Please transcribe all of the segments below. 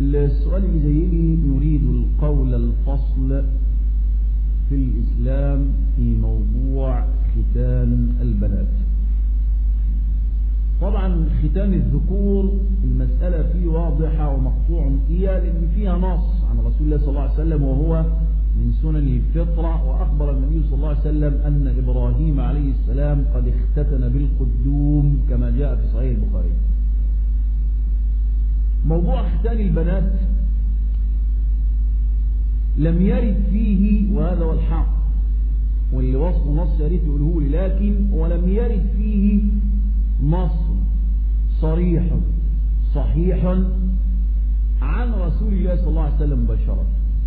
السؤال اللي جاي نريد القول الفصل في الإسلام في موضوع ختان البنات طبعا ختان الذكور المسألة فيه واضحة ومقطوع فيها لأن فيها نص عن رسول الله صلى الله عليه وسلم وهو من سنن الفطرة وأخبر النبي صلى الله عليه وسلم أن إبراهيم عليه السلام قد اختتن بالقدوم كما جاء في صحيح البخاري موضوع ختان البنات لم يرد فيه وهذا هو الحق واللي وصف نص يريد يقوله لي لكن ولم يرد فيه نص صريح صحيح عن رسول الله صلى الله عليه وسلم مباشرة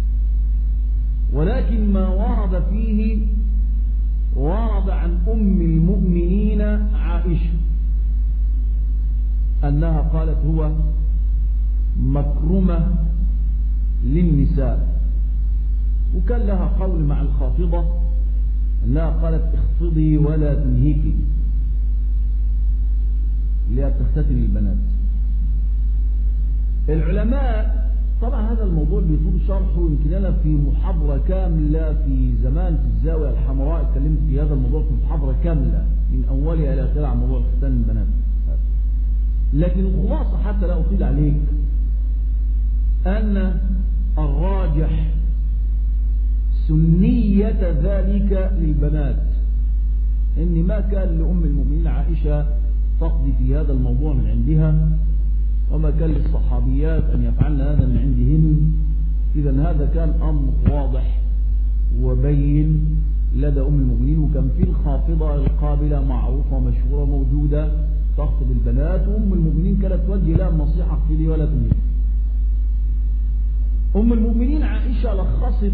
ولكن ما ورد فيه ورد عن أم المؤمنين عائشة أنها قالت هو مكرمة للنساء وكان لها قول مع الخافضة أنها قالت اخفضي ولا تنهيكي اللي تختتم البنات العلماء طبعا هذا الموضوع بيطول شرحه يمكن أنا في محاضرة كاملة في زمان في الزاوية الحمراء اتكلمت في هذا الموضوع في محاضرة كاملة من أولها إلى آخرها عن موضوع ختان البنات لكن الخلاصة حتى لا أطيل عليك أن الراجح سنية ذلك للبنات إن ما كان لأم المؤمنين عائشة تقضي في هذا الموضوع من عندها وما كان للصحابيات أن يفعلن هذا من عندهن إذا هذا كان أمر واضح وبين لدى أم المؤمنين وكان في الخافضة القابلة معروفة مشهورة موجودة تخطب البنات وأم المؤمنين كانت توجه لها النصيحة في دي ولا تنهي أم المؤمنين عائشة لخصت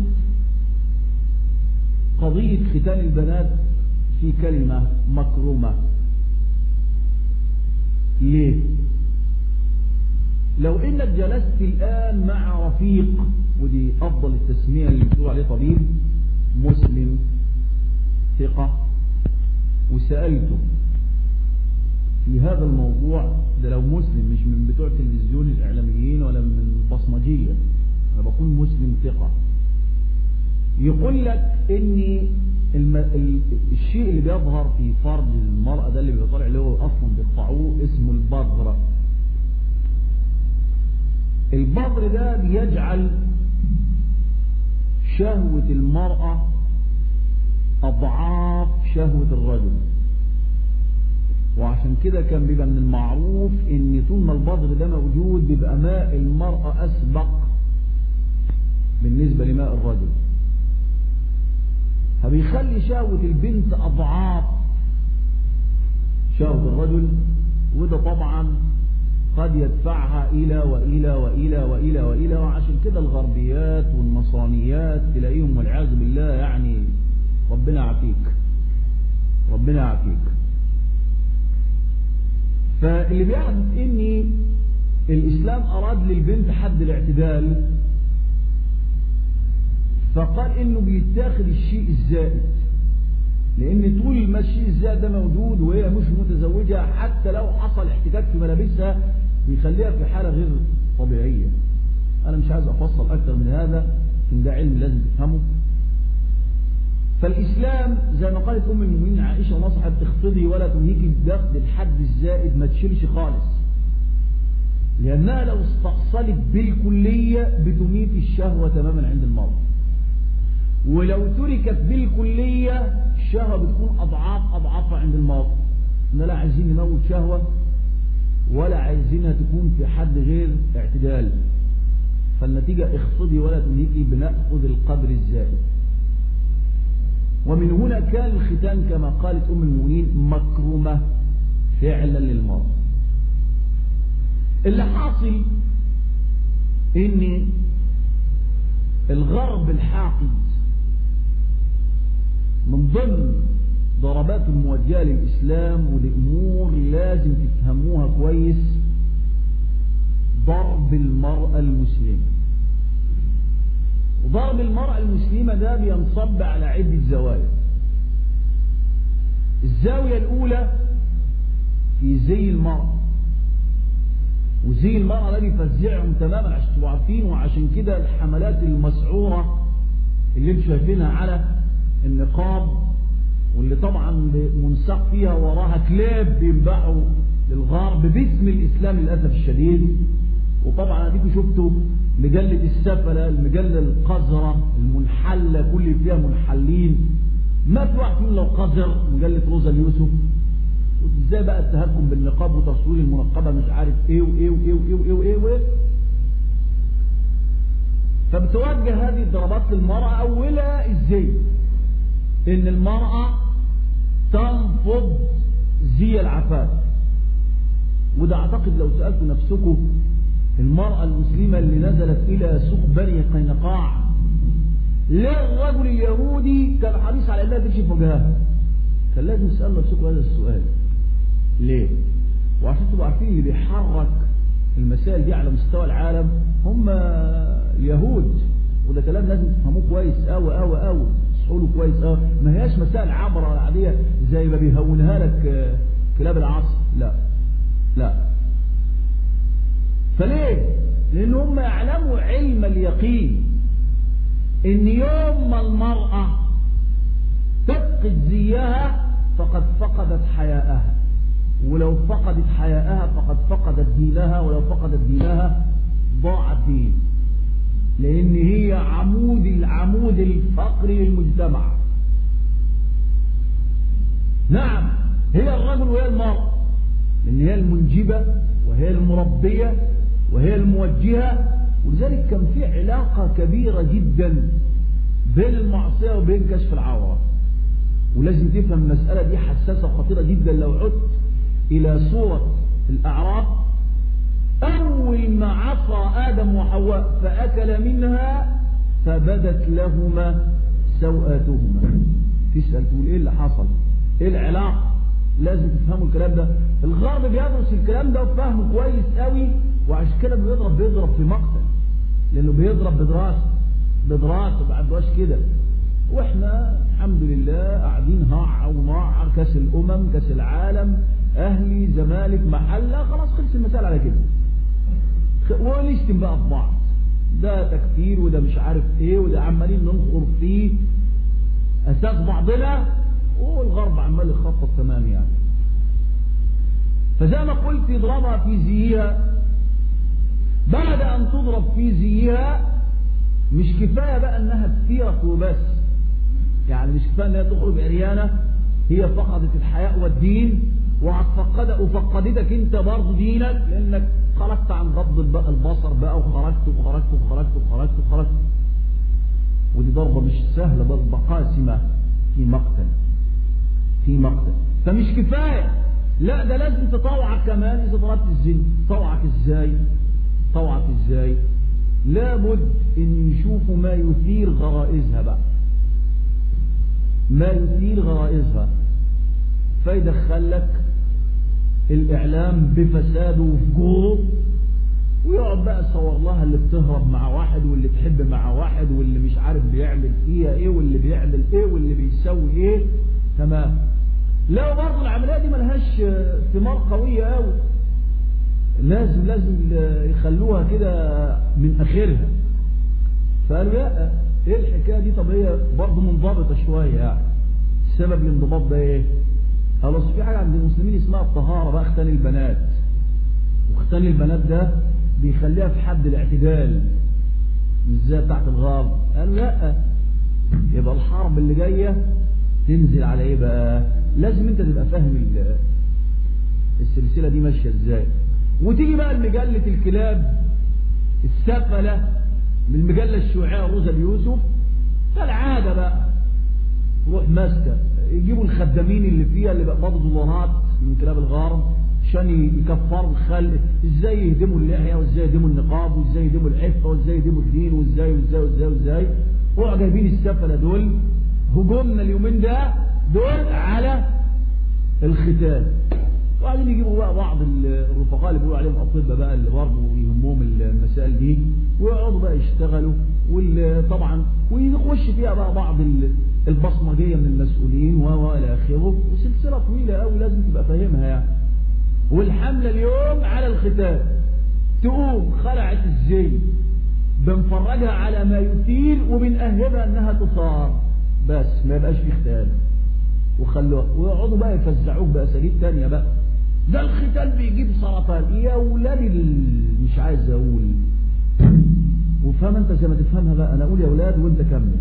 قضية ختان البنات في كلمة مكرومة ليه لو انك جلست الان مع رفيق ودي افضل التسمية اللي بتقول عليه طبيب مسلم ثقة وسألته في هذا الموضوع ده لو مسلم مش من بتوع التلفزيون الاعلاميين ولا من البصمجية انا بقول مسلم ثقة يقول لك ان الم... ال... الشيء اللي بيظهر في فرج المرأة ده اللي بيطلع له اصلا بيقطعوه اسمه البذر البذر ده بيجعل شهوة المرأة اضعاف شهوة الرجل وعشان كده كان بيبقى من المعروف ان طول ما البذر ده موجود بيبقى ماء المرأة اسبق بالنسبة لماء الرجل فبيخلي شهوة البنت أضعاف شهوة الرجل وده طبعا قد يدفعها إلى وإلى وإلى وإلى وإلى وعشان كده الغربيات والنصرانيات تلاقيهم والعياذ بالله يعني ربنا يعافيك ربنا يعافيك فاللي بيعرف ان الإسلام أراد للبنت حد الاعتدال فقال انه بيتاخد الشيء الزائد لان طول ما الشيء الزائد ده موجود وهي مش متزوجة حتى لو حصل احتكاك في ملابسها بيخليها في حالة غير طبيعية انا مش عايز افصل اكتر من هذا ان ده علم لازم تفهمه فالاسلام زي ما قالت ام المؤمنين عائشة نصحت تخفضي ولا تنهيكي بدخل الحد الزائد ما تشيلش خالص لانها لو استأصلت بالكلية بتميت الشهوة تماما عند المرأة ولو تركت بالكلية الشهوة بتكون أضعاف أضعافها عند المرأة إن لا عايزين نموت شهوة ولا عايزينها تكون في حد غير اعتدال فالنتيجة اخفضي ولا تنهيكي بنأخذ القدر الزائد ومن هنا كان الختان كما قالت أم المؤمنين مكرمة فعلا للمرأة اللي حاصل ان الغرب الحاقد من ضمن ضربات الموجهة للإسلام ودي أمور لازم تفهموها كويس ضرب المرأة المسلمة وضرب المرأة المسلمة ده بينصب على عدة زوايا الزاوية الأولى في زي المرأة وزي المرأة ده بيفزعهم تماما عشان تبقوا عارفين وعشان كده الحملات المسعورة اللي انتم شايفينها على النقاب واللي طبعا منساق فيها وراها كلاب بينباعوا للغرب باسم الإسلام للأسف الشديد وطبعا اديكم شفتوا مجلة السفلة المجلة القذرة المنحلة كل اللي فيها منحلين ما في واحد فيهم لو قذر مجلة روزا اليوسف ازاي بقى التهكم بالنقاب وتصوير المنقبة مش عارف ايه وايه وايه وايه وايه وايه, وإيه. فبتوجه هذه الضربات للمرأة أولها ازاي ان المرأة تنفض زي العفاف وده اعتقد لو سألتوا نفسكم المرأة المسلمة اللي نزلت إلى سوق بني قينقاع ليه الرجل اليهودي كان حريص على أنها تكشف وجهها كان لازم تسأل نفسكم هذا السؤال ليه وعشان تبقوا عارفين اللي بيحرك المسائل دي على مستوى العالم هم اليهود وده كلام لازم تفهموه كويس قوي قوي قوي تصحوا كويس قوي ما هياش مسائل عبرة عادية زي ما بيهونها لك كلاب العصر لا لا فليه لان هم يعلموا علم اليقين ان يوم ما المرأة تفقد زيها فقد فقدت حياءها ولو فقدت حياءها فقد فقدت دينها ولو فقدت دينها ضاع الدين لان هي عمود العمود الفقري للمجتمع نعم هي الرجل وهي المرأة لان هي المنجبة وهي المربية وهي الموجهة ولذلك كان في علاقة كبيرة جدا بين المعصية وبين كشف العورة ولازم تفهم المسألة دي حساسة وخطيرة جدا لو عدت إلى سورة الأعراف أول ما عصى آدم وحواء فأكل منها فبدت لهما سوآتهما تسأل تقول إيه اللي حصل إيه العلاقة لازم تفهموا الكلام ده الغرب بيدرس الكلام ده وفهمه كويس قوي وعشان كده بيضرب بيضرب في مقتل لانه بيضرب بدراسه بدراسه ما عندوش كده واحنا الحمد لله قاعدين هاع وناع كاس الامم كاس العالم اهلي زمالك محله خلاص خلص المسائل على كده ونشتم بقى في بعض ده تكفير وده مش عارف ايه وده عمالين ننخر فيه اساس بعضنا والغرب عمال يخطط تمام يعني فزي ما قلت يضربها في زيها بعد ان تضرب في زيها مش كفاية بقى انها تثيرك وبس يعني مش كفاية انها تخرج عريانة هي فقدت الحياء والدين وهتفقد وفقدتك انت برضه دينك لانك خرجت عن غض البصر بقى وخرجت وخرجت وخرجت وخرجت وخرجت ودي ضربة مش سهلة ضربة قاسمة في مقتل في مقتل فمش كفاية لا ده لازم تطوعك كمان اذا ضربت الزن طوعك ازاي طوعك ازاي لابد ان يشوفوا ما يثير غرائزها بقى ما يثير غرائزها فيدخل لك الاعلام بفساده وفجوره ويقعد بقى يصور لها اللي بتهرب مع واحد واللي تحب مع واحد واللي مش عارف بيعمل فيها ايه واللي بيعمل ايه واللي بيسوي ايه تمام لا برضه العمليه دي ملهاش ثمار قويه قوي لازم لازم يخلوها كده من اخرها فقالوا لا ايه الحكايه دي طب هي برضه منضبطه شويه يعني السبب الانضباط ده ايه؟ خلاص في حاجه عند المسلمين اسمها الطهاره بقى اختان البنات واختان البنات ده بيخليها في حد الاعتدال مش زي بتاعت الغرب قالوا لا يبقى الحرب اللي جايه تنزل على ايه بقى؟ لازم انت تبقى فاهم السلسله دي ماشيه ازاي وتيجي بقى المجلة الكلاب السفلة من المجلة الشيوعية روزا اليوسف كالعادة بقى تروح ماسكة يجيبوا الخدامين اللي فيها اللي بيقبضوا دولارات من كلاب الغرب عشان يكفروا الخلق ازاي يهدموا اللحية وازاي يهدموا النقاب وازاي يهدموا العفة وازاي يهدموا الدين وازاي وازاي وازاي وازاي وقعوا جايبين السفلة دول هجومنا اليومين ده دول على الختان وبعدين يجيبوا بقى بعض الرفقاء اللي بيقولوا عليهم اطباء بقى اللي برضه يهمهم المسائل دي ويقعدوا بقى يشتغلوا طبعا ويخش فيها بقى بعض البصمجيه من المسؤولين والى اخره وسلسله طويله قوي لازم تبقى فاهمها يعني والحمله اليوم على الختان تقوم خلعت الزي بنفرجها على ما يثير وبنأهبها انها تصار بس ما يبقاش في ختان وخلوها ويقعدوا بقى يفزعوك بأساليب تانية بقى ده الختان بيجيب سرطان يا ولادي ال- مش عايز اقول وفهم انت زي ما تفهمها بقى انا اقول يا ولاد وانت كمل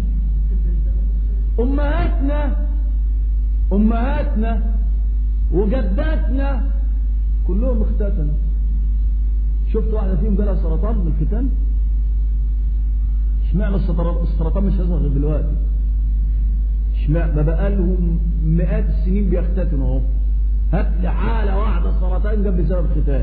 امهاتنا امهاتنا وجداتنا كلهم اختتنوا شفت واحده فيهم جالها سرطان من الختان اشمعنى السرطان السرطان مش هيظهر غير دلوقتي اشمعنى ده بقى لهم مئات السنين بيختتنوا اهو هات لي حاله واحده سرطان جاب بسبب ختان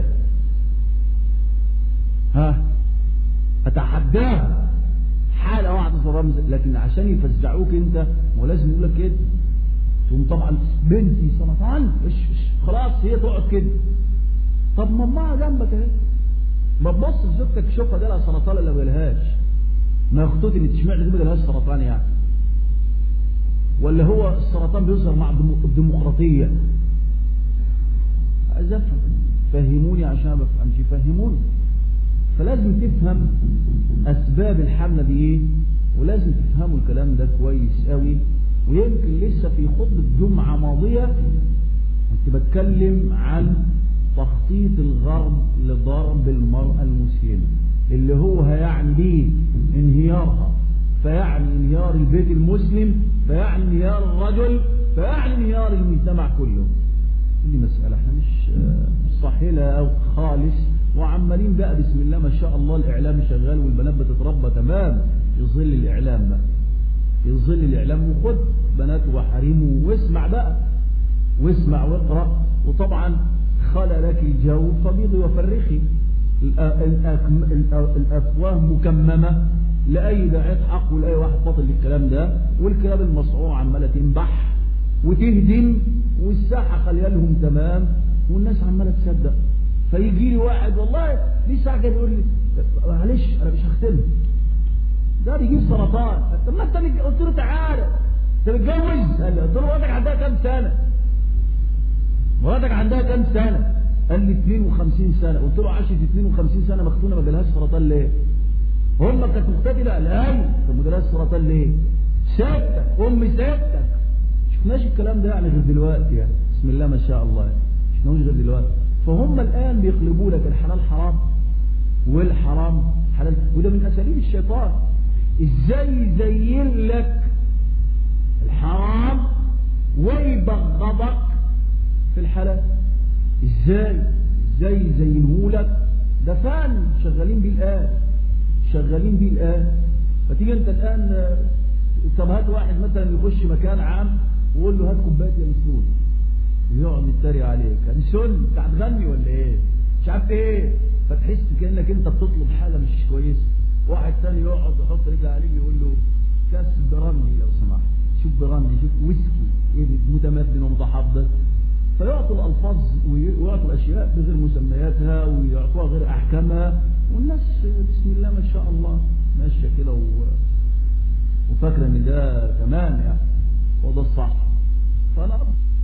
ها اتحداها حاله واحده سرطان لكن عشان يفزعوك انت ما هو لازم يقول لك كده تقوم طبعا بنتي سرطان إش إش خلاص هي تقعد كده طب ما امها جنبك اهي ما تبص لزوجتك شوفها ده لها سرطان ولا ما جالهاش ما يا اختتي اللي تشمع دي ما جالهاش سرطان يعني ولا هو السرطان بيظهر مع الديمو- الديمقراطيه عايز افهم فهموني عشان ما بفهمش فهموني فلازم تفهم اسباب الحمله دي ايه ولازم تفهموا الكلام ده كويس قوي ويمكن لسه في خطبه جمعه ماضيه كنت بتكلم عن تخطيط الغرب لضرب المراه المسلمه اللي هو هيعني بيه انهيارها فيعني انهيار البيت المسلم فيعني انهيار الرجل فيعني انهيار المجتمع كله دي مسألة احنا مش مش صاحلة أو خالص وعمالين بقى بسم الله ما شاء الله الإعلام شغال والبنات بتتربى تمام في ظل الإعلام بقى في ظل الإعلام وخد بنات وحريم واسمع بقى واسمع واقرأ وطبعا خلى لك الجو فبيضي وفرخي الأ- الأكم- الأ- الأفواه مكممة لأي داعية حق ولأي واحد فاضل للكلام ده والكلاب المصعوع عمالة تنبح وتهدم والساحة خليها لهم تمام والناس عمالة تصدق فيجي لي واحد والله ليه ساعة كده يقول لي معلش أنا مش هختم ده بيجيب سرطان طب ما انت متج- قلت له تعالى انت متجوز قال لي قلت له مراتك عندها كام سنة مراتك عندها كام سنة قال لي 52 سنة قلت له عاشت 52 سنة مختونة ما جالهاش سرطان ليه هم كانت مختلفة قال ايوه طب ما جالهاش سرطان ليه سيادتك ام سيادتك شفناش الكلام ده يعني غير دلوقتي يعني بسم الله ما شاء الله يعني. شفناهوش غير دلوقتي فهم الان بيقلبوا لك الحلال حرام والحرام حلال وده من اساليب الشيطان ازاي يزين لك الحرام ويبغضك في الحلال ازاي ازاي يزينه لك ده فن شغالين بيه الان شغالين بيه الان فتيجي انت الان آه، طب هات واحد مثلا يخش مكان عام وقول له هات كوبايه ينسون يقعد يتريق عليك ينسون انت هتغني ولا ايه مش عارف ايه فتحس كانك انت بتطلب حاجه مش كويسه واحد تاني يقعد يحط رجله عليه يقول له كاس براندي لو سمحت شوف براندي شوف ويسكي ايه متمدن ومتحضر فيعطوا الألفاظ ويعطوا الأشياء بغير مسمياتها ويعطوها غير أحكامها والناس بسم الله ما شاء الله ماشية كده و... وفاكرة إن ده تمام يعني هو ده الصح فأنا